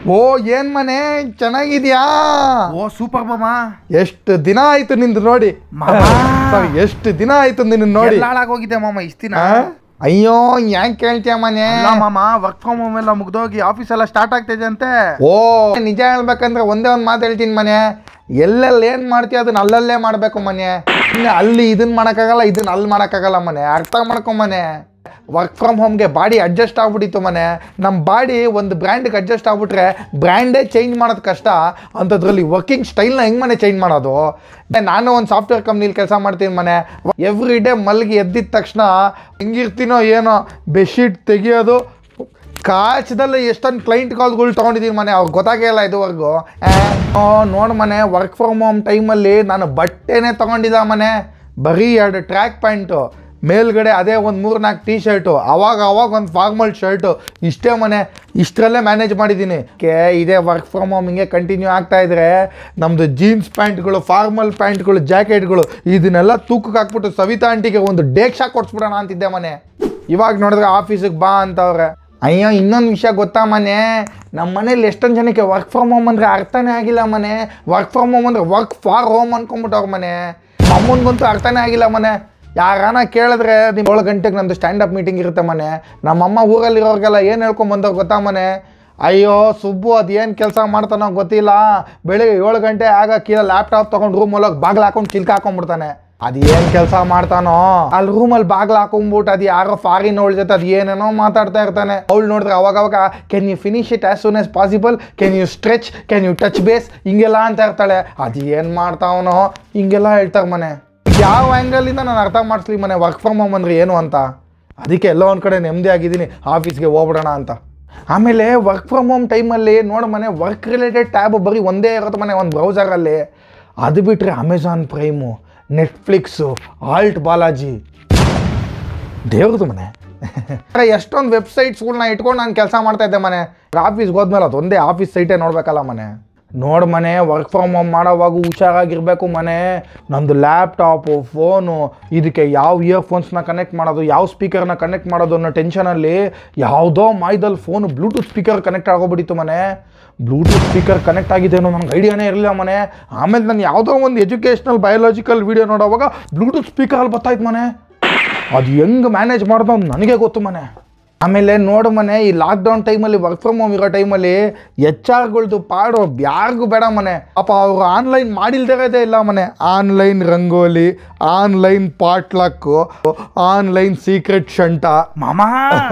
ಓ ಏನ್ ಮನೆ ಚೆನ್ನಾಗಿದ್ಯಾ ಓ ಸೂಪರ್ ಮಾಮ ಎಷ್ಟು ದಿನ ಆಯ್ತು ನಿಂದು ನೋಡಿ ಮಾಮ. Sorry, ಎಷ್ಟು ದಿನ ಆಯ್ತು ನಿನ್ನ ನೋಡಿ ಎಲ್ಲ ಹಾಳಾಗೋಗಿದೆ ಮಾಮ ಇಷ್ಟ ದಿನ ಆ? ಅಯ್ಯೋ ಯಾಕೆ ಕೇಳ್ತೀಯ ಮನೆ ಅಲ್ಲ ಮಾಮ ವರ್ಕ್ ಫ್ರಮ್ ಹೋಮ್ ಎಲ್ಲ ಮುಗ್ದೋಗಿ ಆಫೀಸ್ ಎಲ್ಲ ಸ್ಟಾರ್ಟ್ ಆಗ್ತಿದೆ ಅಂತೆ ಓ ನಿಜ ಹೇಳ್ಬೇಕಂದ್ರೆ ಒಂದೇ ಒಂದು ಮಾತು ಹೇಳ್ತೀನಿ ಮನೆ ಎಲ್ಲೆಲ್ಲಿ ಏನು ಮಾಡ್ತೀಯ ಅದನ್ನ ಅಲ್ಲಲ್ಲೇ ಮಾಡಬೇಕು ಮನೆ ಇನ್ನು ಅಲ್ಲಿ ಇದನ್ನ ಮಾಡೋಕ್ಕಾಗಲ್ಲ ಇದನ್ನ ಅಲ್ಲಿ ಮಾಡೋಕ್ಕಾಗಲ್ಲ ಮನೆ ಅರ್ಥ ಮಾಡ್ಕೊ ಮನೆ ವರ್ಕ್ ಫ್ರಮ್ ಹೋಮ್ಗೆ ಬಾಡಿ ಅಡ್ಜಸ್ಟ್ ಆಗ್ಬಿಟ್ಟಿತ್ತು ಮನೆ ನಮ್ಮ ಬಾಡಿ ಒಂದು ಬ್ರ್ಯಾಂಡ್ಗೆ ಅಡ್ಜಸ್ಟ್ ಆಗ್ಬಿಟ್ರೆ ಬ್ರ್ಯಾಂಡೇ ಚೇಂಜ್ ಮಾಡೋದು ಕಷ್ಟ ಅಂಥದ್ರಲ್ಲಿ ವರ್ಕಿಂಗ್ ಸ್ಟೈಲ್ನ ಹೆಂಗೆ ಮನೆ ಚೇಂಜ್ ಮಾಡೋದು ನಾನು ಒಂದು ಸಾಫ್ಟ್ವೇರ್ ಕಂಪ್ನಿಲಿ ಕೆಲಸ ಮಾಡ್ತೀನಿ ಮನೆ ಎವ್ರಿ ಡೇ ಮಲ್ಗಿ ಎದ್ದಿದ ತಕ್ಷಣ ಹೆಂಗಿರ್ತೀನೋ ಏನೋ ಬೆಡ್ಶೀಟ್ ತೆಗಿಯೋದು ಕಾಚದಲ್ಲಿ ಎಷ್ಟೊಂದು ಕ್ಲೈಂಟ್ ಕಾಲ್ಗಳು ತೊಗೊಂಡಿದ್ದೀನಿ ಮನೆ ಅವ್ರಿಗೆ ಗೊತ್ತಾಗಿಲ್ಲ ಇದುವರೆಗೂ ನೋಡು ಮನೆ ವರ್ಕ್ ಫ್ರಮ್ ಹೋಮ್ ಟೈಮಲ್ಲಿ ನಾನು ಬಟ್ಟೆನೇ ತೊಗೊಂಡಿದ್ದ ಮನೆ ಬರೀ ಎರಡು ಟ್ರ್ಯಾಕ್ ಪ್ಯಾಂಟು ಮೇಲ್ಗಡೆ ಅದೇ ಒಂದು ಮೂರು ನಾಲ್ಕು ಟೀ ಶರ್ಟು ಅವಾಗ ಅವಾಗ ಒಂದು ಫಾರ್ಮಲ್ ಶರ್ಟು ಇಷ್ಟೇ ಮನೆ ಇಷ್ಟರಲ್ಲೇ ಮ್ಯಾನೇಜ್ ಮಾಡಿದ್ದೀನಿ ಕೆ ಇದೇ ವರ್ಕ್ ಫ್ರಮ್ ಹೋಮ್ ಹಿಂಗೆ ಕಂಟಿನ್ಯೂ ಆಗ್ತಾ ಇದ್ರೆ ನಮ್ಮದು ಜೀನ್ಸ್ ಪ್ಯಾಂಟ್ಗಳು ಫಾರ್ಮಲ್ ಪ್ಯಾಂಟ್ಗಳು ಜಾಕೆಟ್ಗಳು ಇದನ್ನೆಲ್ಲ ತೂಕಕ್ಕೆ ಹಾಕ್ಬಿಟ್ಟು ಸವಿತಾ ಆಂಟಿಗೆ ಒಂದು ಡೇಕ್ಷಾ ಕೊಡ್ಸ್ಬಿಡೋಣ ಅಂತಿದ್ದೆ ಮನೆ ಇವಾಗ ನೋಡಿದ್ರೆ ಆಫೀಸಿಗೆ ಬಾ ಅಂತವ್ರೆ ಅಯ್ಯೋ ಇನ್ನೊಂದು ವಿಷಯ ಗೊತ್ತಾ ಮನೆ ನಮ್ಮ ಮನೇಲಿ ಎಷ್ಟೊಂದು ಜನಕ್ಕೆ ವರ್ಕ್ ಫ್ರಮ್ ಹೋಮ್ ಅಂದರೆ ಅರ್ಥನೇ ಆಗಿಲ್ಲ ಮನೆ ವರ್ಕ್ ಫ್ರಮ್ ಹೋಮ್ ಅಂದರೆ ವರ್ಕ್ ಫಾರ್ ಹೋಮ್ ಅನ್ಕೊಂಬಿಟ್ಟವ್ರ ಮನೆ ಅಮ್ಮನಿಗಂತೂ ಅರ್ಥನೇ ಆಗಿಲ್ಲ ಮನೆ ಯಾರಾನ ಕೇಳಿದ್ರೆ ನೀವು ಏಳು ಗಂಟೆಗೆ ನಂದು ಸ್ಟ್ಯಾಂಡಪ್ ಮೀಟಿಂಗ್ ಇರುತ್ತೆ ಮನೆ ನಮ್ಮಮ್ಮ ಊರಲ್ಲಿರೋರಿಗೆಲ್ಲ ಏನು ಹೇಳ್ಕೊಂಡ್ ಬಂದವ್ರು ಗೊತ್ತಾ ಮನೆ ಅಯ್ಯೋ ಸುಬ್ಬು ಅದು ಏನು ಕೆಲಸ ಮಾಡ್ತಾನೋ ಗೊತ್ತಿಲ್ಲ ಬೆಳಿಗ್ಗೆ ಏಳು ಗಂಟೆ ಆಗ ಕೀழ ಲ್ಯಾಪ್ಟಾಪ್ ತೊಗೊಂಡು ರೂಮಲ್ಲಿ ಬಾಗ್ಲು ಹಾಕೊಂಡು ಚಿಲ್ಕ ಹಾಕೊಂಡ್ಬಿಡ್ತಾನೆ ಅದು ಏನು ಕೆಲಸ ಮಾಡ್ತಾನೋ ಅಲ್ಲಿ ರೂಮಲ್ಲಿ ಬಾಗ್ಲು ಹಾಕೊಂಡ್ಬಿಟ್ಟು ಅದು ಯಾರೋ ಫಾರಿನ್ ಅವಳ ಜೊತೆ ಅದು ಏನೇನೋ ಮಾತಾಡ್ತಾ ಇರ್ತಾನೆ ಅವಳು ನೋಡಿದ್ರೆ ಅವಾಗ ಅವಾಗ can you finish it as soon as possible can you stretch can you touch base ಹಿಂಗೆಲ್ಲ ಅಂತ ಇರ್ತಾಳೆ ಅದು ಏನು ಮಾಡ್ತಾವನೋ ಹಿಂಗೆಲ್ಲ ಹೇಳ್ತಾರೆ ಮನೆ ಯಾವ ಆ್ಯಂಗಲಿಂದ ನಾನು ಅರ್ಥ ಮಾಡಿಸ್ಲಿ ಮನೆ ವರ್ಕ್ ಫ್ರಮ್ ಹೋಮ್ ಅಂದರೆ ಏನು ಅಂತ ಅದಕ್ಕೆ ಎಲ್ಲೋ ಒಂದು ಕಡೆ ನೆಮ್ಮದಿ ಆಗಿದ್ದೀನಿ ಆಫೀಸ್ಗೆ ಹೋಗ್ಬಿಡೋಣ ಅಂತ ಆಮೇಲೆ ವರ್ಕ್ ಫ್ರಮ್ ಹೋಮ್ ಟೈಮಲ್ಲಿ ನೋಡು ಮನೆ ವರ್ಕ್ ರಿಲೇಟೆಡ್ ಟ್ಯಾಬ್ ಬರೀ ಒಂದೇ ಇರುತ್ತೆ ಮನೆ ಒಂದು ಬ್ರೌಸರಲ್ಲಿ ಅದು ಬಿಟ್ಟರೆ Amazon prime Netflix alt Balaji ದೇವ್ರದು ಮನೆ ಎಷ್ಟೊಂದು ವೆಬ್ಸೈಟ್ಸ್ಗಳ್ನ ಇಟ್ಕೊಂಡು ನಾನು ಕೆಲಸ ಮಾಡ್ತಾ ಇದ್ದೆ ಮನೆ ಆಫೀಸ್ಗೆ ಹೋದ್ಮೇಲೆ ಅದೊಂದೇ ಆಫೀಸ್ ಸೈಟೇ ನೋಡ್ಬೇಕಲ್ಲ ಮನೆ ನೋಡು ಮನೆ ವರ್ಕ್ ಫ್ರಮ್ ಹೋಮ್ ಮಾಡೋವಾಗ ಹುಷಾರಾಗಿರಬೇಕು ಮನೆ ನಂದು ಲ್ಯಾಪ್ಟಾಪು ಫೋನು ಇದಕ್ಕೆ ಯಾವ ಇಯರ್ಫೋನ್ಸ್ನ ಕನೆಕ್ಟ್ ಮಾಡೋದು ಯಾವ ಸ್ಪೀಕರ್ನ ಕನೆಕ್ಟ್ ಮಾಡೋದು ಅನ್ನೋ ಟೆನ್ಷನಲ್ಲಿ ಯಾವುದೋ ಮಾಯ್ದಲ್ಲಿ ಫೋನು ಬ್ಲೂಟೂತ್ ಸ್ಪೀಕರ್ ಕನೆಕ್ಟ್ ಆಗೋಗ್ಬಿಟ್ಟಿತ್ತು ಮನೆ ಬ್ಲೂಟೂತ್ ಸ್ಪೀಕರ್ ಕನೆಕ್ಟ್ ಆಗಿದ್ದೇನೋ ನನಗೆ ಐಡಿಯಾನೇ ಇರಲಿಲ್ಲ ಮನೆ ಆಮೇಲೆ ನಾನು ಯಾವುದೋ ಒಂದು ಎಜುಕೇಷ್ನಲ್ ಬಯೋಲಾಜಿಕಲ್ ವೀಡಿಯೋ ನೋಡೋವಾಗ ಬ್ಲೂಟೂತ್ ಸ್ಪೀಕರಲ್ಲಿ ಬರ್ತಾಯ್ತು ಮನೆ ಅದು ಹೆಂಗೆ ಮ್ಯಾನೇಜ್ ಮಾಡೋದು ಅಂತ ನನಗೆ ಗೊತ್ತು ಮನೆ ಆಮೇಲೆ ನೋಡು ಮನೆ ಈ ಲಾಕ್ಡೌನ್ ಟೈಮಲ್ಲಿ ವರ್ಕ್ ಫ್ರಮ್ ಹೋಮ್ ಇರೋ ಟೈಮಲ್ಲಿ ಎಚ್ ಆರ್ಗಳ್ದು ಪಾಡು ಯಾರಿಗೂ ಬೇಡ ಮನೆ ಪಾಪ ಅವರು ಆನ್ಲೈನ್ ಮಾಡಿಲ್ದಿರೋದೇ ಇಲ್ಲ ಮನೆ online rangoli online potluck online secret ಶಂಟ ಮಾಮ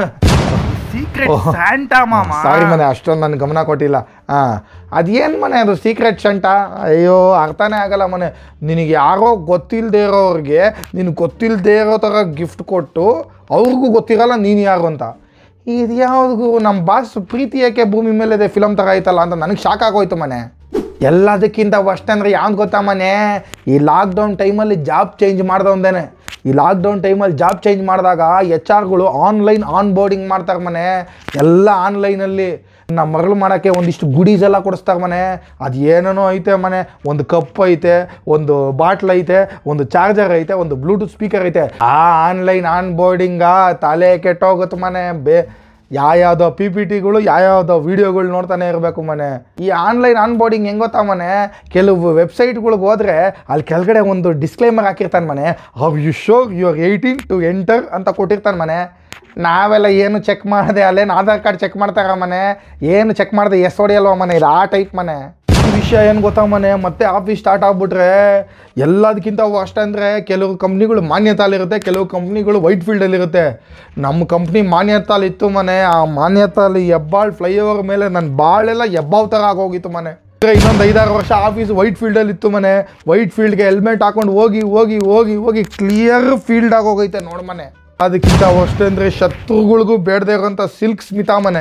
ಸೀಕ್ರೆಟ್ ಸ್ಯಾಂಟಾ ಮಾಮ ಸಾರಿ ಮನೆ ಅಷ್ಟೊಂದು ನಾನು ಗಮನ ಕೊಟ್ಟಿಲ್ಲ ಹಾಂ ಅದೇನು ಮನೆ ಅದು ಸೀಕ್ರೆಟ್ ಶಂಟ ಅಯ್ಯೋ ಅರ್ಥನೇ ಆಗಲ್ಲ ಮನೆ ನಿನಗೆ ಯಾರೋ ಗೊತ್ತಿಲ್ಲದೆ ಇರೋರಿಗೆ ನಿನಗೆ ಗೊತ್ತಿಲ್ಲದೆ ಇರೋ ಥರ ಗಿಫ್ಟ್ ಕೊಟ್ಟು ಅವ್ರಿಗೂ ಗೊತ್ತಿರಲ್ಲ ನೀನು ಯಾರು ಅಂತ ಇದು ಯಾವ್ದು ನಮ್ಮ ಬಾಸ್ ಪ್ರೀತಿ ಯಾಕೆ ಭೂಮಿ ಮೇಲೆ ಇದೆ ಫಿಲಮ್ ಥರ ಐತಲ್ಲ ಅಂತ ನನಗೆ ಶಾಕ್ ಆಗೋಯ್ತು ಮನೆ ಎಲ್ಲದಕ್ಕಿಂತ ವರ್ಸ್ಟ್ ಅಂದರೆ ಯಾವ್ದು ಗೊತ್ತಾ ಮನೆ ಈ ಲಾಕ್ಡೌನ್ ಟೈಮಲ್ಲಿ ಜಾಬ್ ಚೇಂಜ್ ಮಾಡ್ದವಂದೇನೆ ಈ ಲಾಕ್ಡೌನ್ ಟೈಮಲ್ಲಿ ಜಾಬ್ ಚೇಂಜ್ ಮಾಡಿದಾಗ ಎಚ್ ಆರ್ಗಳು ಆನ್ಲೈನ್ ಆನ್ ಬೋರ್ಡಿಂಗ್ ಮಾಡ್ತಾರೆ ಮನೆ ಎಲ್ಲ ಆನ್ಲೈನಲ್ಲಿ ನಮ್ಮ ಮಗಳು ಮಾಡೋಕ್ಕೆ ಒಂದಿಷ್ಟು ಗುಡೀಸ್ ಎಲ್ಲ ಕೊಡಿಸ್ತಾರೆ ಮನೆ ಅದು ಏನೇನೋ ಐತೆ ಮನೆ ಒಂದು ಕಪ್ ಐತೆ ಒಂದು ಬಾಟ್ಲ್ ಐತೆ ಒಂದು ಚಾರ್ಜರ್ ಐತೆ ಒಂದು ಬ್ಲೂಟೂತ್ ಸ್ಪೀಕರ್ ಐತೆ ಆ ಆನ್ಲೈನ್ ಆನ್ ಬೋರ್ಡಿಂಗ ತಲೆ ಕೆಟ್ಟೋಗುತ್ತೆ ಮನೆ ಬೇ ಯಾವ್ಯಾವ್ದೋ ಪಿ ಪಿ ಟಿಗಳು ಯಾವ್ಯಾವ್ದೋ ವೀಡಿಯೋಗಳು ನೋಡ್ತಾನೆ ಇರಬೇಕು ಮನೆ ಈ ಆನ್ಲೈನ್ ಆನ್ ಬೋರ್ಡಿಂಗ್ ಹೆಂಗೆ ಗೊತ್ತಾ ಮನೆ ಕೆಲವು ವೆಬ್ಸೈಟ್ಗಳಿಗೆ ಹೋದ್ರೆ ಅಲ್ಲಿ ಕೆಳಗಡೆ ಒಂದು ಡಿಸ್ಕ್ಲೈಮರ್ ಹಾಕಿರ್ತಾನೆ ಮನೆ have you show you are eighteen to enter ಅಂತ ಕೊಟ್ಟಿರ್ತಾನೆ ಮನೆ ನಾವೆಲ್ಲ ಏನು ಚೆಕ್ ಮಾಡಿದೆ ಅಲ್ಲೇನು ಆಧಾರ್ ಕಾರ್ಡ್ ಚೆಕ್ ಮಾಡ್ತಾರ ಮನೆ ಏನು ಚೆಕ್ ಮಾಡಿದೆ ಎಸ್ ಹೊಡಿಯಲ್ವ ಮನೆ ಇದು ಆ ಟೈಪ್ ಮನೆ ಈ ವಿಷಯ ಏನು ಗೊತ್ತಾ ಮನೆ ಮತ್ತೆ ಆಫೀಸ್ ಸ್ಟಾರ್ಟ್ ಆಗ್ಬಿಟ್ರೆ ಎಲ್ಲದಕ್ಕಿಂತ ವರ್ಸ್ಟ್ ಅಂದರೆ ಕೆಲವು ಕಂಪ್ನಿಗಳು ಮಾನ್ಯತಾಲಿರುತ್ತೆ ಕೆಲವು ಕಂಪ್ನಿಗಳು ವೈಟ್ ಫೀಲ್ಡಲ್ಲಿರುತ್ತೆ ನಮ್ಮ ಕಂಪ್ನಿ ಮಾನ್ಯತಾಲ್ ಇತ್ತು ಮನೆ ಆ ಮಾನ್ಯತಾಲಿ ಹೆಬ್ಬಾಳ್ ಫ್ಲೈಓವರ್ ಮೇಲೆ ನನ್ನ ಬಾಳೆಲ್ಲ ಹೆಬ್ಬಾವ್ ಥರ ಆಗೋಗಿತ್ತು ಮನೆ ಇನ್ನೊಂದು ಐದಾರು ವರ್ಷ ಆಫೀಸ್ ವೈಟ್ ಫೀಲ್ಡಲ್ಲಿ ಇತ್ತು ಮನೆ ವೈಟ್ ಫೀಲ್ಡ್ಗೆ ಹೆಲ್ಮೆಟ್ ಹಾಕೊಂಡು ಹೋಗಿ ಹೋಗಿ ಹೋಗಿ ಹೋಗಿ ಕ್ಲಿಯರ್ ಫೀಲ್ಡ್ ಆಗೋಗೈತೆ ನೋಡ್ ಮನೆ ಅದಕ್ಕಿಂತ ವರ್ಸ್ಟ್ ಅಂದರೆ ಶತ್ರುಗಳಿಗೂ ಬೇಡದೇ ಇರೋಂಥ ಸಿಲ್ಕ್ ಸ್ಮಿತಾ ಮನೆ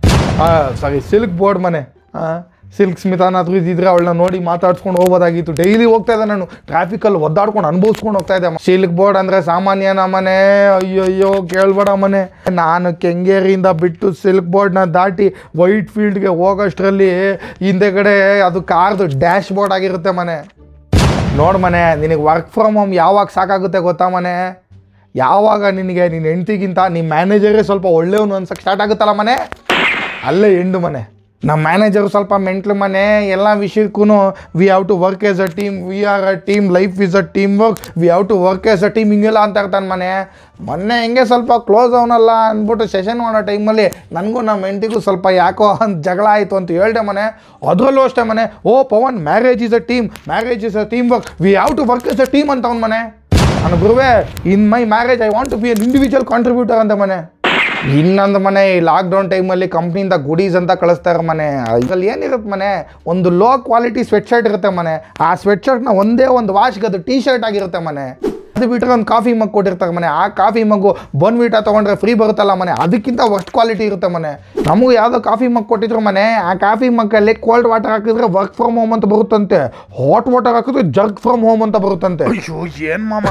ಸಾರಿ ಸಿಲ್ಕ್ ಬೋರ್ಡ್ ಮನೆ ಸಿಲ್ಕ್ ಸ್ಮಿತಾನಾದ್ರೂ ಇದ್ದಿದ್ರೆ ಅವಳನ್ನ ನೋಡಿ ಮಾತಾಡ್ಸ್ಕೊಂಡು ಹೋಗೋದಾಗಿತ್ತು ಡೈಲಿ ಹೋಗ್ತಾ ಇದ್ದೆ ನಾನು ಟ್ರಾಫಿಕಲ್ಲಿ ಒದ್ದಾಡ್ಕೊಂಡು ಅನುಭವಿಸ್ಕೊಂಡು ಹೋಗ್ತಾ ಇದ್ದೆ ಸಿಲ್ಕ್ ಬೋರ್ಡ್ ಅಂದರೆ ಸಾಮಾನ್ಯನ ಮನೆ ಅಯ್ಯೋ ಅಯ್ಯೋ ಕೇಳ್ಬೇಡ ಮನೆ ನಾನು ಕೆಂಗೇರಿಯಿಂದ ಬಿಟ್ಟು ಸಿಲ್ಕ್ ಬೋರ್ಡ್ನ ದಾಟಿ ವೈಟ್ ಫೀಲ್ಡ್ಗೆ ಹೋಗೋಷ್ಟರಲ್ಲಿ ಹಿಂದೆಗಡೆ ಅದು ಕಾರ್ದು ಡ್ಯಾಶ್ ಬೋರ್ಡ್ ಆಗಿರುತ್ತೆ ಮನೆ ನೋಡು ಮನೆ ನಿನಗೆ ವರ್ಕ್ ಫ್ರಮ್ ಹೋಮ್ ಯಾವಾಗ ಸಾಕಾಗುತ್ತೆ ಗೊತ್ತಾ ಮನೆ ಯಾವಾಗ ನಿನಗೆ ನಿನ್ನ ಹೆಂಡ್ತಿಗಿಂತ ನಿಮ್ಮ ಮ್ಯಾನೇಜರೇ ಸ್ವಲ್ಪ ಒಳ್ಳೆಯವನು ಅನ್ಸಕ್ಕೆ ಸ್ಟಾರ್ಟ್ ಆಗುತ್ತಲ್ಲ ಮನೆ ಅಲ್ಲೇ ಎಂಡು ಮನೆ ನಮ್ಮ ಮ್ಯಾನೇಜರು ಸ್ವಲ್ಪ ಮೆಂಟ್ಲು ಮನೆ ಎಲ್ಲ ವಿಷಯಕ್ಕೂ we have to work as a team we are a team life is a team work we have to work as a team ಹಿಂಗೆಲ್ಲ ಅಂತ ಇರ್ತಾನೆ ಮನೆ ಮೊನ್ನೆ ಹೆಂಗೆ ಸ್ವಲ್ಪ ಕ್ಲೋಸ್ ಅವನಲ್ಲ ಅಂದ್ಬಿಟ್ಟು ಸೆಷನ್ ಮಾಡೋ ಟೈಮಲ್ಲಿ ನನಗೂ ನಮ್ಮ ಹೆಂಡತಿಗೂ ಸ್ವಲ್ಪ ಯಾಕೋ ಅಂತ ಜಗಳ ಆಯಿತು ಅಂತ ಹೇಳ್ದೆ ಮನೆ ಅದರಲ್ಲೂ ಅಷ್ಟೇ ಮನೆ oh Pavan marriage is a team marriage is a team work we have to work as a team ಅಂತ ಅವ್ನ ಮನೆ ನಾನು ಗುರುವೆ in my marriage I want to be an individual contributor ಅಂತ ಮನೆ ಇನ್ನೊಂದು ಮನೆ ಈ ಲಾಕ್ಡೌನ್ ಟೈಮಲ್ಲಿ ಕಂಪ್ನಿಯಿಂದ ಗುಡೀಸ್ ಅಂತ ಕಳಿಸ್ತಾರೆ ಮನೆ ಇದರಲ್ಲಿ ಏನಿರುತ್ತೆ ಮನೆ ಒಂದು ಲೋ ಕ್ವಾಲಿಟಿ ಸ್ವೆಟ್ ಶರ್ಟ್ ಇರುತ್ತೆ ಮನೆ ಆ ಸ್ವೆಟ್ ಶರ್ಟ್ನ ಒಂದೇ ಒಂದು ವಾಶ್ಗೆ ಅದು ಟೀ ಶರ್ಟ್ ಆಗಿರುತ್ತೆ ಮನೆ ಅದು ಬಿಟ್ಟರೆ ಒಂದು ಕಾಫಿ ಮಗ್ ಕೊಟ್ಟಿರ್ತಾರೆ ಮನೆ ಆ ಕಾಫಿ ಮಗ್ಗು ಬೋನ್ವಿಟಾ ತೊಗೊಂಡ್ರೆ ಫ್ರೀ ಬರುತ್ತಲ್ಲ ಮನೆ ಅದಕ್ಕಿಂತ ವರ್ಸ್ಟ್ ಕ್ವಾಲಿಟಿ ಇರುತ್ತೆ ಮನೆ ನಮಗೂ ಯಾವುದೋ ಕಾಫಿ ಮಗ್ ಕೊಟ್ಟಿದ್ರು ಮನೆ ಆ ಕಾಫಿ ಮಗ್ಗಲ್ಲಿ ಕೋಲ್ಡ್ ವಾಟರ್ ಹಾಕಿದ್ರೆ ವರ್ಕ್ ಫ್ರಮ್ ಹೋಮ್ ಅಂತ ಬರುತ್ತಂತೆ ಹಾಟ್ ವಾಟರ್ ಹಾಕಿದ್ರೆ ಜರ್ಕ್ ಫ್ರಮ್ ಹೋಮ್ ಅಂತ ಬರುತ್ತಂತೆ ಅಯ್ಯೋ ಏನ್ ಮಾಮ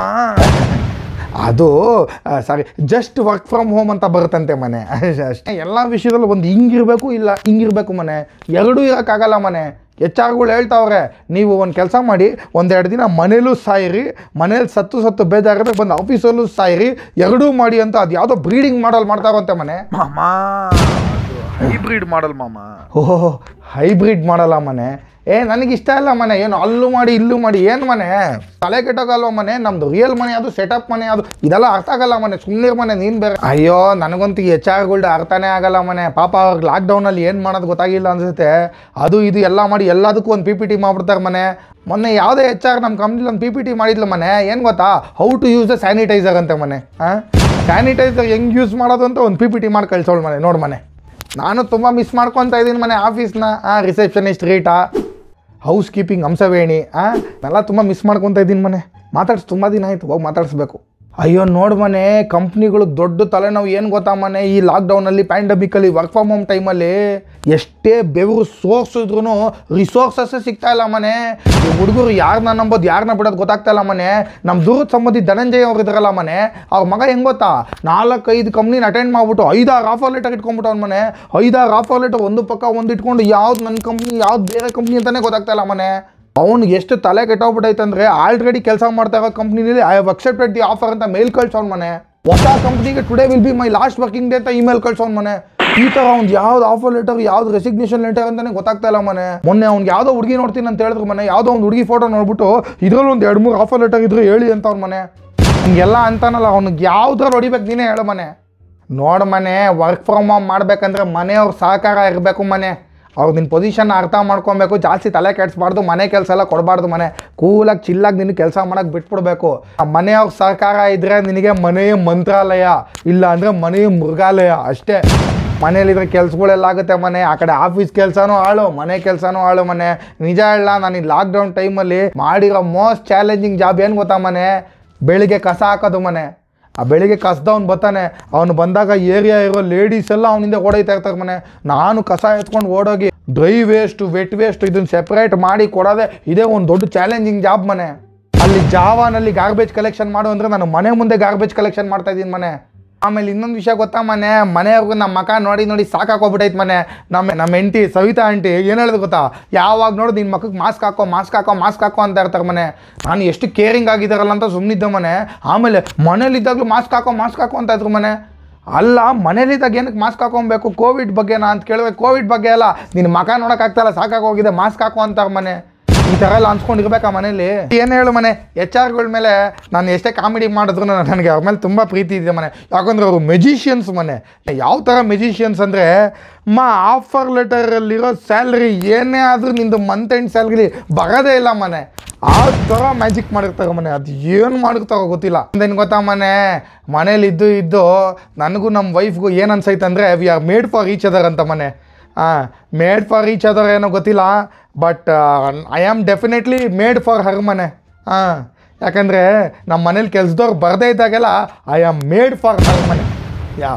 ಅದು sorry just work from home ಅಂತ ಬರುತ್ತಂತೆ ಮನೆ ಅಷ್ಟೇ ಎಲ್ಲ ವಿಷಯದಲ್ಲೂ ಒಂದು ಹಿಂಗಿರ್ಬೇಕು ಇಲ್ಲ ಹಿಂಗಿರ್ಬೇಕು ಮನೆ ಎರಡೂ ಇರೋಕ್ಕಾಗಲ್ಲ ಮನೆ ಎಚ್ ಆರ್ಗಳು ಹೇಳ್ತಾವ್ರೆ ನೀವು ಒಂದು ಕೆಲಸ ಮಾಡಿ ಒಂದೆರಡು ದಿನ ಮನೇಲೂ ಸಾಯಿರಿ ಮನೇಲಿ ಸತ್ತು ಸತ್ತು ಬೇಜಾರಿದ್ರೆ ಬಂದು ಆಫೀಸಲ್ಲೂ ಸಾಯಿರಿ ಎರಡೂ ಮಾಡಿ ಅಂತ ಅದು ಯಾವುದೋ ಬ್ರೀಡಿಂಗ್ ಮಾಡಲ್ ಮಾಡ್ತಾರಂತೆ ಮನೆ ಮಾಮ ಹೈಬ್ರಿಡ್ ಮಾಡಲ್ ಮಾಮ ಓಹೋ ಹೈಬ್ರಿಡ್ ಮಾಡಲ್ಲ ಮನೆ ಏ ನನಗೆ ಇಷ್ಟ ಇಲ್ಲ ಮನೆ ಏನು ಅಲ್ಲೂ ಮಾಡಿ ಇಲ್ಲೂ ಮಾಡಿ ಏನು ಮನೆ ತಲೆ ಕೆಟ್ಟೋಗಲ್ವ ಮನೆ ನಮ್ದು ರಿಯಲ್ ಮನೆ ಅದು ಸೆಟಪ್ ಮನೆ ಅದು ಇದೆಲ್ಲ ಅರ್ಥ ಆಗಲ್ಲ ಮನೆ ಸುಮ್ಮನೆ ಮನೆ ನೀನು ಬೇರೆ ಅಯ್ಯೋ ನನಗಂತೂ ಎಚ್ ಆರ್ಗಳ್ದು ಅರ್ಥನೇ ಆಗಲ್ಲ ಮನೆ ಪಾಪ ಅವ್ರಿಗೆ ಲಾಕ್ಡೌನಲ್ಲಿ ಏನು ಮಾಡೋದು ಗೊತ್ತಾಗಿಲ್ಲ ಅನ್ಸುತ್ತೆ ಅದು ಇದು ಎಲ್ಲ ಮಾಡಿ ಎಲ್ಲದಕ್ಕೂ ಒಂದು ಪಿ ಪಿ ಟಿ ಮಾಡ್ಬಿಡ್ತಾರೆ ಮನೆ ಮೊನ್ನೆ ಯಾವುದೇ ಎಚ್ ಆರ್ ನಮ್ಮ ಕಂಪ್ನಿಲಿ ಒಂದು ಪಿ ಪಿ ಟಿ ಮಾಡಿದ್ಲು ಮನೆ ಏನು ಗೊತ್ತಾ how to use the sanitizer ಅಂತ ಮನೆ ಹಾಂ ಸ್ಯಾನಿಟೈಸರ್ ಹೆಂಗೆ ಯೂಸ್ ಮಾಡೋದು ಅಂತ ಒಂದು ಪಿ ಪಿ ಟಿ ಮಾಡಿ ಕಳ್ಸೋಳು ಮನೆ ನೋಡು ಮನೆ ನಾನು ತುಂಬ ಮಿಸ್ ಮಾಡ್ಕೊತಾ ಇದ್ದೀನಿ ಮನೆ ಆಫೀಸ್ನ receptionist Rita housekeeping Hamsaveni ಎಲ್ಲ ತುಂಬ ಮಿಸ್ ಮಾಡ್ಕೊತಾ ಇದ್ದೀನಿ ಮನೆ ಮಾತಾಡ್ಸಿ ತುಂಬ ದಿನ ಆಯಿತು ಹೋಗಿ ಮಾತಾಡಿಸ್ಬೇಕು ಅಯ್ಯೋ ನೋಡು ಮನೆ ಕಂಪ್ನಿಗಳಿಗೆ ದೊಡ್ಡ ತಲೆನೋವು ಏನು ಗೊತ್ತಾ ಮನೆ ಈ ಲಾಕ್ಡೌನಲ್ಲಿ ಪ್ಯಾಂಡಮಿಕಲ್ಲಿ ವರ್ಕ್ ಫ್ರಮ್ ಹೋಮ್ ಟೈಮಲ್ಲಿ ಎಷ್ಟೇ ಬೆವರು ಸೋರ್ಸಿದ್ರು ರಿಸೋರ್ಸಸ್ಸೇ ಸಿಗ್ತಾ ಇಲ್ಲ ಮನೆ ಈ ಹುಡುಗರು ಯಾರನ್ನ ನಂಬೋದು ಯಾರನ್ನ ಬಿಡೋದು ಗೊತ್ತಾಗ್ತಾ ಇಲ್ಲ ಮನೆ ನಮ್ಮ ದೂರದ ಸಂಬಂಧಿ ಧನಂಜಯ ಅವ್ರು ಇದ್ರಲ್ಲ ಮನೆ ಅವ್ರ ಮಗ ಹೆಂಗೆ ಗೊತ್ತಾ ನಾಲ್ಕೈದು ಕಂಪ್ನಿನ ಅಟೆಂಡ್ ಮಾಡ್ಬಿಟ್ಟು ಐದಾರು ಆಫರ್ ಲೆಟರ್ ಇಟ್ಕೊಂಡ್ಬಿಟ್ಟು ಅವ್ನ ಮನೆ ಐದಾರು ಆಫರ್ ಲೆಟರ್ ಒಂದು ಪಕ್ಕ ಒಂದು ಇಟ್ಕೊಂಡು ಯಾವ್ದು ನನ್ನ ಕಂಪ್ನಿ ಯಾವ್ದು ಬೇರೆ ಕಂಪ್ನಿ ಅಂತಲೇ ಗೊತ್ತಾಗ್ತಾ ಇಲ್ಲ ಮನೆ ಅವ್ನಿಗೆ ಎಷ್ಟು ತಲೆ ಕೆಟ್ಟೋಗ್ಬಿಟ್ಟೈತೆ ಅಂದರೆ ಆಲ್ರೆಡಿ ಕೆಲಸ ಮಾಡ್ತಾ ಇರೋ ಕಂಪ್ನಿನಲ್ಲಿ I have accepted the offer ಅಂತ ಮೇಲ್ ಕಳ್ಸೋನ್ ಮನೆ ಹೊಸ ಕಂಪ್ನಿಗೆ today will be my last working day ಅಂತ ಇಮೇಲ್ ಕಳ್ಸೋನ್ ಮನೆ ಈ ಥರ ಅವ್ನು ಯಾವ್ದು ಆಫರ್ ಲೆಟರ್ ಯಾವ್ದು ರೆಸಿಗ್ನೇಷನ್ ಲೆಟರ್ ಅಂತಾನೆ ಗೊತ್ತಾಗ್ತಾ ಇಲ್ಲ ಮನೆ ಮೊನ್ನೆ ಅವ್ನಿಗೆ ಯಾವುದೋ ಹುಡುಗಿ ನೋಡ್ತೀನಿ ಅಂತ ಹೇಳಿದ್ರು ಮನೆ ಯಾವುದೋ ಒಂದು ಹುಡುಗಿ ಫೋಟೋ ನೋಡ್ಬಿಟ್ಟು ಇದ್ರಲ್ಲಿ ಒಂದು ಎರಡು ಮೂರು ಆಫರ್ ಲೆಟರ್ ಇದ್ರೆ ಹೇಳಿ ಅಂತ ಅವ್ನ ಮನೆ ಹಿಂಗೆಲ್ಲ ಅಂತಾನಲ್ಲ ಅವ್ನಿಗೆ ಯಾವ್ದ್ರಲ್ಲಿ ಹೊಡಿಬೇಕು ನೀನೇ ಹೇಳು ಮನೆ ನೋಡು ಮನೆ ವರ್ಕ್ ಫ್ರಮ್ ಹೋಮ್ ಮಾಡ್ಬೇಕಂದ್ರೆ ಮನೆಯವ್ರ ಸಹಕಾರ ಇರಬೇಕು ಮನೆ ಅವ್ರು ನಿನ್ನ ಪೊಸಿಷನ್ ಅರ್ಥ ಮಾಡ್ಕೊಬೇಕು ಜಾಸ್ತಿ ತಲೆ ಕೆಡಿಸ್ಬಾರ್ದು ಮನೆ ಕೆಲಸ ಎಲ್ಲ ಕೊಡಬಾರ್ದು ಮನೆ ಕೂಲಾಗಿ ಚಿಲ್ಲಾಗಿ ನಿನಗೆ ಕೆಲಸ ಮಾಡೋಕೆ ಬಿಟ್ಬಿಡ್ಬೇಕು ಆ ಮನೆಯವ್ರ ಸಹಕಾರ ಇದ್ದರೆ ನಿನಗೆ ಮನೆಯ ಮಂತ್ರಾಲಯ ಇಲ್ಲ ಅಂದರೆ ಮನೆಯ ಮೃಗಾಲಯ ಅಷ್ಟೇ ಮನೇಲಿದ್ರೆ ಕೆಲ್ಸಗಳೆಲ್ಲ ಆಗುತ್ತೆ ಮನೆ ಆ ಕಡೆ ಆಫೀಸ್ ಕೆಲಸನೂ ಹಾಳು ಮನೆ ಕೆಲಸನೂ ಹಾಳು ಮನೆ ನಿಜ ಹೇಳ ನಾನು ಈ ಲಾಕ್ಡೌನ್ ಟೈಮಲ್ಲಿ ಮಾಡಿರೋ ಮೋಸ್ಟ್ ಚಾಲೆಂಜಿಂಗ್ ಜಾಬ್ ಏನು ಗೊತ್ತಾ ಮನೆ ಬೆಳಿಗ್ಗೆ ಕಸ ಹಾಕೋದು ಮನೆ ಆ ಬೆಳಿಗ್ಗೆ ಕಸ್ದವ್ನು ಬರ್ತಾನೆ ಅವನು ಬಂದಾಗ ಏರಿಯಾ ಇರೋ ಲೇಡೀಸ್ ಎಲ್ಲ ಅವನಿಂದ ಓಡೈತಾ ಇರ್ತಾರೆ ಮನೆ ನಾನು ಕಸ ಎತ್ಕೊಂಡು ಓಡೋಗಿ ಡ್ರೈ ವೇಸ್ಟ್ ವೆಟ್ ವೇಸ್ಟ್ ಇದನ್ನ ಸೆಪ್ರೇಟ್ ಮಾಡಿ ಕೊಡೋದೆ ಇದೇ ಒಂದು ದೊಡ್ಡ ಚಾಲೆಂಜಿಂಗ್ ಜಾಬ್ ಮನೆ ಅಲ್ಲಿ ಜಾವಾನಲ್ಲಿ ಗಾರ್ಬೇಜ್ ಕಲೆಕ್ಷನ್ ಮಾಡು ಅಂದರೆ ನಾನು ಮನೆ ಮುಂದೆ ಗಾರ್ಬೇಜ್ ಕಲೆಕ್ಷನ್ ಮಾಡ್ತಾ ಇದ್ದೀನಿ ಮನೆ ಆಮೇಲೆ ಇನ್ನೊಂದು ವಿಷಯ ಗೊತ್ತಾ ಮನೆ ಮನೆಯವ್ರಿಗೂ ನಮ್ಮ ಮಕ ನೋಡಿ ನೋಡಿ ಸಾಕಾಕೋಗ್ಬಿಟ್ಟೈತೆ ಮನೆ ನಮ್ಮ ನಮ್ಮ ಹೆಂಡತಿ ಸವಿತಾ ಆಂಟಿ ಏನು ಹೇಳೋದು ಗೊತ್ತಾ ಯಾವಾಗ ನೋಡು ನಿನ್ನ ಮಕ್ಕಕ್ಕೆ ಮಾಸ್ಕ್ ಹಾಕೋ ಮಾಸ್ಕ್ ಹಾಕೋ ಮಾಸ್ಕ್ ಹಾಕೋ ಅಂತ ಇರ್ತಾರೆ ಮನೆ ನಾನು ಎಷ್ಟು ಕೇರಿಂಗ್ ಆಗಿದ್ದಾರಲ್ಲ ಅಂತ ಸುಮ್ಮನಿದ್ದೆ ಮನೆ ಆಮೇಲೆ ಮನೇಲಿದ್ದಾಗಲೂ ಮಾಸ್ಕ್ ಹಾಕೋ ಮಾಸ್ಕ್ ಹಾಕೋ ಅಂತ ಇದ್ರು ಮನೆ ಅಲ್ಲ ಮನೇಲಿದ್ದಾಗ ಏನಕ್ಕೆ ಮಾಸ್ಕ್ ಹಾಕೊಬೇಕು ಕೋವಿಡ್ ಬಗ್ಗೆನಾ ಅಂತ ಕೇಳಿದ್ರೆ ಕೋವಿಡ್ ಬಗ್ಗೆ ಅಲ್ಲ ನಿನ್ನ ಮಕ ನೋಡೋಕ್ಕಾಗ್ತಾಯಿಲ್ಲ ಸಾಕಾಗೋಗಿದೆ ಮಾಸ್ಕ್ ಹಾಕೋ ಅಂತಾರೆ ಮನೆ ಈ ಥರ ಎಲ್ಲ ಅನ್ಸ್ಕೊಂಡಿರ್ಬೇಕಾ ಮನೇಲಿ ಏನು ಹೇಳು ಮನೆ ಎಚ್ ಆರ್ಗಳ ಮೇಲೆ ನಾನು ಎಷ್ಟೇ ಕಾಮಿಡಿ ಮಾಡಿದ್ರು ನನಗೆ ಅವ್ರ ಮೇಲೆ ತುಂಬ ಪ್ರೀತಿ ಇದೆ ಮನೆ ಯಾಕಂದ್ರೆ ಅವರು ಮೆಜಿಷಿಯನ್ಸ್ ಮನೆ ಯಾವ ಥರ ಮೆಜಿಷಿಯನ್ಸ್ ಅಂದರೆ ಮಾ ಆಫರ್ ಲೆಟರಲ್ಲಿರೋ ಸ್ಯಾಲ್ರಿ ಏನೇ ಆದರೂ ನಿಂದು ಮಂತ್ ಎಂಡ್ ಸ್ಯಾಲ್ರಿ ಬರೋದೇ ಇಲ್ಲ ಮನೆ ಆ ಥರ ಮ್ಯಾಜಿಕ್ ಮಾಡಿರ್ತಾರೆ ಮನೆ ಅದು ಏನು ಮಾಡಿರ್ತಾರೋ ಗೊತ್ತಿಲ್ಲ ಏನು ಗೊತ್ತಾ ಮನೆ ಮನೇಲಿ ಇದ್ದು ಇದ್ದು ನನಗೂ ನಮ್ಮ ವೈಫ್ಗೂ ಏನು ಅನ್ಸೈತೆ ಅಂದರೆ we are made for each other ಅಂತ ಮನೆ ಹಾಂ ಮೇಡ್ ಫಾರ್ ಈಚ್ ಅದರ್ ಏನೋ ಗೊತ್ತಿಲ್ಲ but I am definitely made for her ಮನೆ ಹಾಂ ಯಾಕಂದರೆ ನಮ್ಮ ಮನೇಲಿ ಕೆಲ್ಸದವ್ರು ಬರದೇ ಇದ್ದಾಗೆಲ್ಲ I am made for her ಮನೆ ಯಾ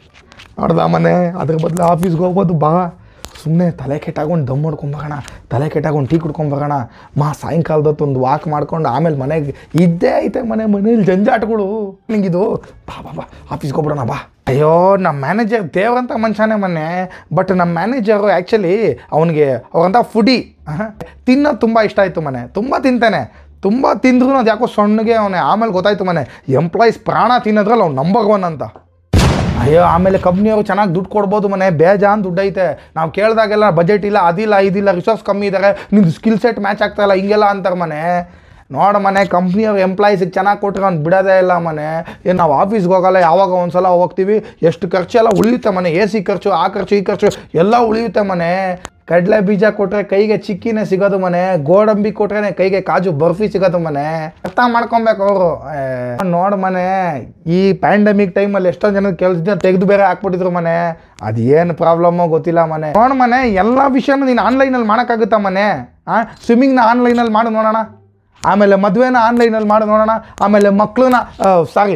ನೋಡ್ದ ಮನೆ ಅದ್ರ ಬದಲು ಆಫೀಸ್ಗೆ ಹೋಗ್ಬೋದು ಬಾ ಸುಮ್ಮನೆ ತಲೆ ಕೆಟ್ಟಾಕೊಂಡು ದಮ್ ಮಾಡ್ಕೊಂಬರೋಣ ತಲೆ ಕೆಟ್ಟಾಕೊಂಡು ಟೀ ಕುಡ್ಕೊಂಬರೋಣ ಮಾ ಸಾಯಂಕಾಲದತ್ತು ಒಂದು ವಾಕ್ ಮಾಡ್ಕೊಂಡು ಆಮೇಲೆ ಮನೆಗೆ ಇದ್ದೇ ಐತೆ ಮನೆ ಮನೇಲಿ ಜಂಜಾಟಗಳು ನಿಂಗಿದು ಬಾ ಬಾ ಬಾ ಆಫೀಸ್ಗೆ ಹೋಗ್ಬಿಡೋಣ ಬಾ ಅಯ್ಯೋ ನಮ್ಮ ಮ್ಯಾನೇಜರ್ ದೇವ್ರಂತ ಮನುಷ್ಯನೇ ಮೊನ್ನೆ ಬಟ್ ನಮ್ಮ ಮ್ಯಾನೇಜರು ಆ್ಯಕ್ಚುಲಿ ಅವನಿಗೆ ಅವ್ರಂತ ಫುಡಿ ತಿನ್ನೋದು ತುಂಬ ಇಷ್ಟ ಆಯಿತು ಮನೆ ತುಂಬ ತಿಂತಾನೆ ತುಂಬ ತಿಂದ್ರು ಅದು ಯಾಕೋ ಸಣ್ಣಗೆ ಅವನೇ ಆಮೇಲೆ ಗೊತ್ತಾಯ್ತು ಮನೆ ಎಂಪ್ಲಾಯೀಸ್ ಪ್ರಾಣ ತಿನ್ನೋದ್ರಲ್ಲಿ ಅವ್ನು ನಂಬರ್ ಒನ್ ಅಂತ ಅಯ್ಯೋ ಆಮೇಲೆ ಕಂಪ್ನಿಯವರು ಚೆನ್ನಾಗಿ ದುಡ್ಡು ಕೊಡ್ಬೋದು ಮನೆ ಬೇಜಾನ್ ದುಡ್ಡು ಐತೆ ನಾವು ಕೇಳಿದಾಗೆಲ್ಲ ಬಜೆಟ್ ಇಲ್ಲ ಅದಿಲ್ಲ ಇದಿಲ್ಲ ರಿಸೋರ್ಸ್ ಕಮ್ಮಿ ಇದ್ದಾರೆ ನಿಮ್ದು ಸ್ಕಿಲ್ ಸೆಟ್ ಮ್ಯಾಚ್ ಆಗ್ತಾ ಇಲ್ಲ ಹಿಂಗೆಲ್ಲ ಅಂತಾರೆ ಮನೆ ನೋಡ ಮನೆ ಕಂಪ್ನಿಯವ್ರ ಎಂಪ್ಲಾಯೀಸಿಗೆ ಚೆನ್ನಾಗಿ ಕೊಟ್ರೆ ಅವ್ನು ಬಿಡೋದೇ ಇಲ್ಲ ಮನೆ ಏನು ನಾವು ಆಫೀಸ್ಗೆ ಹೋಗಲ್ಲ ಯಾವಾಗ ಒಂದ್ಸಲ ಹೋಗ್ತೀವಿ ಎಷ್ಟು ಖರ್ಚು ಎಲ್ಲ ಉಳಿಯುತ್ತೆ ಮನೆ ಎ ಸಿ ಖರ್ಚು ಆ ಖರ್ಚು ಈ ಖರ್ಚು ಎಲ್ಲ ಉಳಿಯುತ್ತೆ ಮನೆ ಕಡಲೆ ಬೀಜ ಕೊಟ್ರೆ ಕೈಗೆ ಚಿಕ್ಕಿನೇ ಸಿಗೋದು ಮನೆ ಗೋಡಂಬಿ ಕೊಟ್ರೆ ಕೈಗೆ ಕಾಜು ಬರ್ಫಿ ಸಿಗೋದು ಮನೆ ಅರ್ಥ ಮಾಡ್ಕೊಬೇಕು ಅವರು ನೋಡ್ ಮನೆ ಈ ಪ್ಯಾಂಡಮಿಕ್ ಟೈಮಲ್ಲಿ ಎಷ್ಟೊಂದು ಜನ ಕೆಲಸ ತೆಗೆದು ಬೇರೆ ಹಾಕ್ಬಿಟ್ಟಿದ್ರು ಮನೆ ಅದೇನು ಪ್ರಾಬ್ಲಮ್ಮೋ ಗೊತ್ತಿಲ್ಲ ಮನೆ ನೋಡ್ ಮನೆ ಎಲ್ಲ ವಿಷಯನೂ ನೀನು ಆನ್ಲೈನಲ್ಲಿ ಮಾಡೋಕ್ಕಾಗುತ್ತಾ ಮನೆ ಹಾಂ ಸ್ವಿಮ್ಮಿಂಗ್ನ ಆನ್ಲೈನಲ್ಲಿ ಮಾಡು ನೋಡೋಣ ಆಮೇಲೆ ಮದುವೆನ ಆನ್ಲೈನಲ್ಲಿ ಮಾಡಿ ನೋಡೋಣ ಆಮೇಲೆ ಮಕ್ಕಳನ್ನ ಸಾರಿ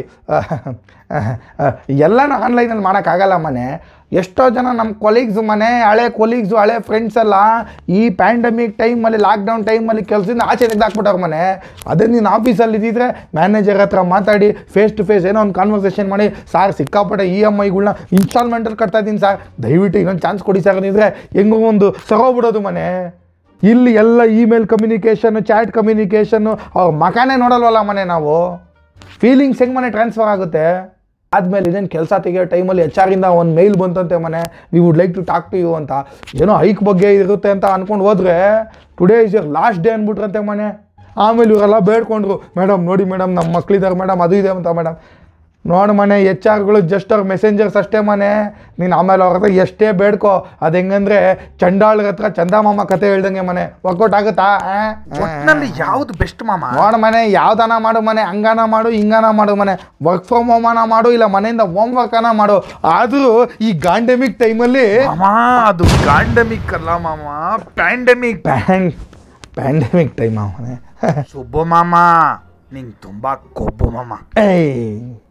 ಎಲ್ಲನೂ ಆನ್ಲೈನಲ್ಲಿ ಮಾಡೋಕ್ಕಾಗಲ್ಲ ಮನೆ ಎಷ್ಟೋ ಜನ ನಮ್ಮ ಕೊಲೀಗ್ಸು ಮನೆ ಹಳೆ ಕೊಲೀಗ್ಸು ಹಳೆ ಫ್ರೆಂಡ್ಸ್ ಎಲ್ಲ ಈ ಪ್ಯಾಂಡಮಿಕ್ ಟೈಮಲ್ಲಿ ಲಾಕ್ಡೌನ್ ಟೈಮಲ್ಲಿ ಕೆಲಸದಿಂದ ಆಚೆ ತೆಗೆದಾಕ್ಬಿಟ್ಟವ್ರ ಮನೆ ಅದೇ ನೀನು ಆಫೀಸಲ್ಲಿ ಇದ್ದಿದ್ರೆ ಮ್ಯಾನೇಜರ್ ಹತ್ರ ಮಾತಾಡಿ ಫೇಸ್ ಟು ಫೇಸ್ ಏನೋ ಒಂದು ಕಾನ್ವರ್ಸೇಷನ್ ಮಾಡಿ ಸಾರ್ ಸಿಕ್ಕಾಪಟ್ಟೆ ಇ ಎಮ್ ಐಗಳ್ನ ಇನ್ಸ್ಟಾಲ್ಮೆಂಟಲ್ಲಿ ಕಟ್ತಾ ಇದ್ದೀನಿ ಸರ್ ದಯವಿಟ್ಟು ಇನ್ನೊಂದು ಚಾನ್ಸ್ ಕೊಡಿ ಸರ್ ಅಂದಿದ್ರೆ ಹೆಂಗೋ ಒಂದು ಸರೋಗ್ಬಿಡೋದು ಮನೆ ಇಲ್ಲಿ ಎಲ್ಲ ಇಮೇಲ್ ಕಮ್ಯುನಿಕೇಷನ್ ಚಾಟ್ ಕಮ್ಯುನಿಕೇಷನ್ನು ಅವ್ರ ಮಕಾನೇ ನೋಡಲ್ವಲ್ಲ ಮನೆ ನಾವು ಫೀಲಿಂಗ್ಸ್ ಹೆಂಗೆ ಮನೆ ಟ್ರಾನ್ಸ್ಫರ್ ಆಗುತ್ತೆ ಆದಮೇಲೆ ಇದೇನು ಕೆಲಸ ತೆಗಿಯೋ ಟೈಮಲ್ಲಿ ಎಚ್ ಆರಿಂದ ಒಂದು ಮೇಲ್ ಬಂತಂತೆ ಮನೆ we would like to talk to you ಅಂತ ಏನೋ ಹೈಕ್ ಬಗ್ಗೆ ಇರುತ್ತೆ ಅಂತ ಅನ್ಕೊಂಡು ಹೋದ್ರೆ today is your last day ಅಂದ್ಬಿಟ್ರಂತೆ ಮನೆ ಆಮೇಲೆ ಇವರೆಲ್ಲ ಬೇಡ್ಕೊಂಡ್ರು ಮೇಡಮ್ ನೋಡಿ ಮೇಡಮ್ ನಮ್ಮ ಮಕ್ಳಿದ್ದಾರೆ ಮೇಡಮ್ ಅದು ಇದೆ ಅಂತ ಮೇಡಮ್ ನೋಡು ಮನೆ ಎಚ್ ಆರ್ಗಳು ಜಸ್ಟ್ ಅವ್ರ ಮೆಸೆಂಜರ್ಸ್ ಅಷ್ಟೇ ಮನೆ ನೀನು ಆಮೇಲೆ ಅವ್ರ ಹತ್ರ ಎಷ್ಟೇ ಬೇಡ್ಕೋ ಅದು ಹೆಂಗಂದ್ರೆ ಚಂಡಾಳ್ರ ಹತ್ರ ಚಂದಮಾಮ ಕತೆ ಹೇಳ್ದಂಗೆ ಮನೆ ವರ್ಕೌಟ್ ಆಗುತ್ತಾ ಆ? ಒಟ್ನಲ್ಲಿ ಯಾವ್ದು ಬೆಸ್ಟ್ ಮಾಮ ನೋಡು ಮನೆ ಯಾವ್ದನ ಮಾಡು ಮನೆ ಹಂಗಾನ ಮಾಡು ಹಿಂಗಾನ ಮಾಡು ಮನೆ ವರ್ಕ್ ಫ್ರಮ್ ಹೋಮನ ಮಾಡು ಇಲ್ಲ ಮನೆಯಿಂದ ಹೋಮ್ ವರ್ಕನ ಮಾಡು ಆದರೂ ಈ ಗಾಂಡೆಮಿಕ್ ಟೈಮಲ್ಲಿ ಮಾಮ ಅದು ಗಾಂಡಮಿಕ್ ಅಲ್ಲ ಮಾಮ ಪ್ಯಾಂಡಮಿಕ್ ಪ್ಯಾನ್ ಪ್ಯಾಂಡಮಿಕ್ ಟೈಮ್ ಮನೆ ಶುಭ ಮಾಮ ನಿಂಗೆ ತುಂಬಾ ಕೊಬ್ಬು ಮಾಮ ಏಯ್